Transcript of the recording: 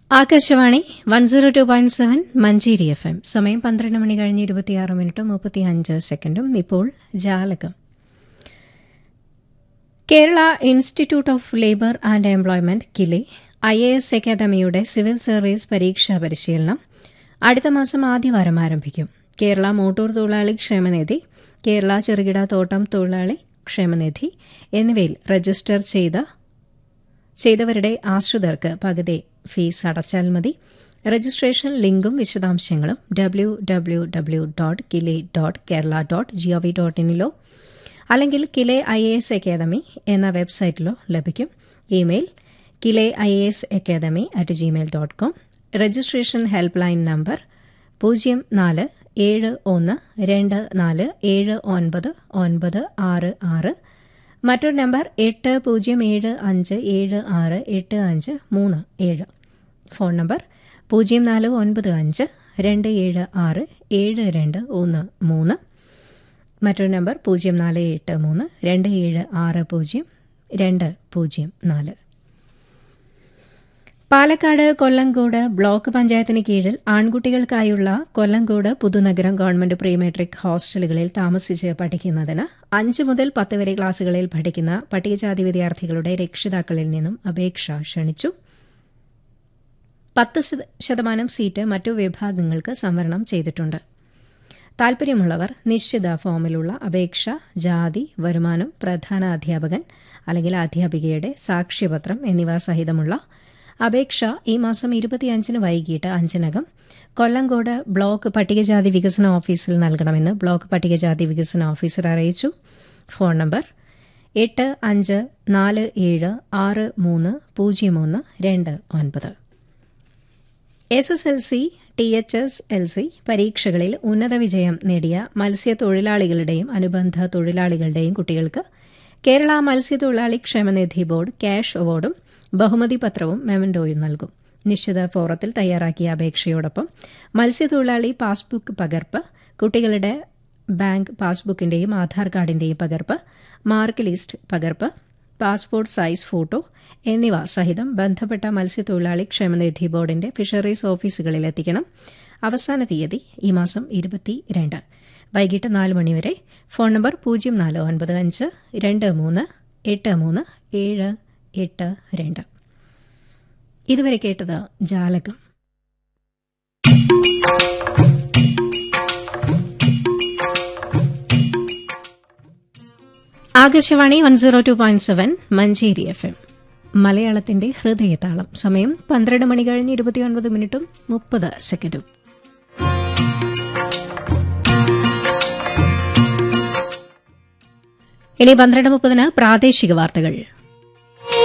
Akashvani one zero two point seven Manjeri F M സമയം പന്ത്രണ്ട് മണി കഴിഞ്ഞ് ഇരുപത്തിയാറ് മിനിറ്റും മുപ്പത്തിയഞ്ച് സെക്കൻഡും ഇപ്പോൾ ജാലകം Kerala institute of labour and employment KILE I A S അക്കാദമിയുടെ സിവിൽ സർവീസ് പരീക്ഷാ പരിശീലനം അടുത്ത മാസം ആദ്യവാരം ആരംഭിക്കും കേരള മോട്ടോർ തൊഴിലാളി ക്ഷേമനിധി കേരള ചെറുകിട തോട്ടം തൊഴിലാളി ക്ഷേമനിധി എന്നിവയിൽ രജിസ്റ്റർ ചെയ്ത ചെയ്തവരുടെ ആശ്രിതർക്ക് പകുതി ഫീസ് അടച്ചാൽ മതി രജിസ്ട്രേഷൻ ലിങ്കും വിശദാംശങ്ങളും W W W dot KILE dot Kerala dot gov dot ഇനിലോ അല്ലെങ്കിൽ KILE I A S academy എന്ന വെബ്സൈറ്റിലോ ലഭിക്കും email KILE I A S academy at Gmail dot com registration help line number പൂജ്യം നാല് ഏഴ് ഒന്ന് രണ്ട് നാല് ഏഴ് ഒൻപത് ഒൻപത് ആറ് ആറ് മറ്റൊരു നമ്പർ എട്ട് പൂജ്യം ഏഴ് അഞ്ച് ഏഴ് ആറ് എട്ട് അഞ്ച് മൂന്ന് ഏഴ് ഫോൺ നമ്പർ പൂജ്യം നാല് ഒൻപത് അഞ്ച് രണ്ട് ഏഴ് ആറ് ഏഴ് രണ്ട് ഒന്ന് മൂന്ന് മറ്റൊരു നമ്പർ പൂജ്യം നാല് എട്ട് മൂന്ന് രണ്ട് ഏഴ് ആറ് പൂജ്യം രണ്ട് പൂജ്യം നാല് പാലക്കാട് കൊല്ലങ്കോട് ബ്ലോക്ക് പഞ്ചായത്തിന് കീഴിൽ ആൺകുട്ടികൾക്കായുള്ള Kollengode Puthunagaram government pre metric ഹോസ്റ്റലുകളിൽ താമസിച്ച് പഠിക്കുന്നതിന് അഞ്ച് മുതൽ പത്ത് വരെ ക്ലാസുകളിൽ പഠിക്കുന്ന പട്ടികജാതി വിദ്യാർത്ഥികളുടെ രക്ഷിതാക്കളിൽ നിന്നും അപേക്ഷ ക്ഷണിച്ചു പത്ത് ശതമാനം സീറ്റ് മറ്റു വിഭാഗങ്ങൾക്ക് സംവരണം ചെയ്തിട്ടുണ്ട് താൽപര്യമുള്ളവർ നിശ്ചിത ഫോമിലുള്ള അപേക്ഷ ജാതി വരുമാനം പ്രധാന അധ്യാപകൻ അല്ലെങ്കിൽ അധ്യാപികയുടെ സാക്ഷ്യപത്രം എന്നിവ സഹിതമുള്ള അപേക്ഷ ഈ മാസം ഇരുപത്തിയഞ്ചിന് വൈകിട്ട് അഞ്ചിനകം കൊല്ലങ്കോട് ബ്ലോക്ക് പട്ടികജാതി വികസന ഓഫീസിൽ നൽകണമെന്ന് ബ്ലോക്ക് പട്ടികജാതി വികസന ഓഫീസർ അറിയിച്ചു ഫോൺ നമ്പർ എട്ട് അഞ്ച് നാല് ഏഴ് ആറ് മൂന്ന് പൂജ്യം ഒന്ന് രണ്ട് ഒൻപത് S S L C T H S L C പരീക്ഷകളിൽ ഉന്നത വിജയം നേടിയ മത്സ്യത്തൊഴിലാളികളുടെയും അനുബന്ധ തൊഴിലാളികളുടെയും കുട്ടികൾക്ക് കേരള മത്സ്യത്തൊഴിലാളി ക്ഷേമനിധി ബോർഡ് ക്യാഷ് അവാർഡും ബഹുമതി പത്രവും മെമന്റോയും നൽകും നിശ്ചിത ഫോറത്തിൽ തയ്യാറാക്കിയ അപേക്ഷയോടൊപ്പം മത്സ്യത്തൊഴിലാളി പാസ്ബുക്ക് പകർപ്പ് കുട്ടികളുടെ ബാങ്ക് പാസ്ബുക്കിന്റെയും ആധാർ കാർഡിന്റെയും പകർപ്പ് മാർക്ക് ലിസ്റ്റ് പകർപ്പ് പാസ്പോർട്ട് സൈസ് ഫോട്ടോ എന്നിവ സഹിതം ബന്ധപ്പെട്ട മത്സ്യത്തൊഴിലാളി ക്ഷേമനിധി ബോർഡിന്റെ ഫിഷറീസ് ഓഫീസുകളിൽ എത്തിക്കണം അവസാന തീയതി ഈ മാസം ഇരുപത്തിരണ്ട് വൈകിട്ട് നാല് മണിവരെ ഫോൺ നമ്പർ പൂജ്യം നാല് ഒൻപത് അഞ്ച് രണ്ട് മൂന്ന് എട്ട് മൂന്ന് ഏഴ് എട്ട് രണ്ട് ഇതുവരെ കേട്ടത് ജാലകം Akashvani one zero two point seven Manjeri F M മലയാളത്തിന്റെ ഹൃദയതാളം സമയം പന്ത്രണ്ട് മണി കഴിഞ്ഞ് ഇരുപത്തിയൊൻപത് മിനിറ്റും മുപ്പത് സെക്കൻഡും ഇനി പന്ത്രണ്ട് മുപ്പതിന് പ്രാദേശിക വാർത്തകൾ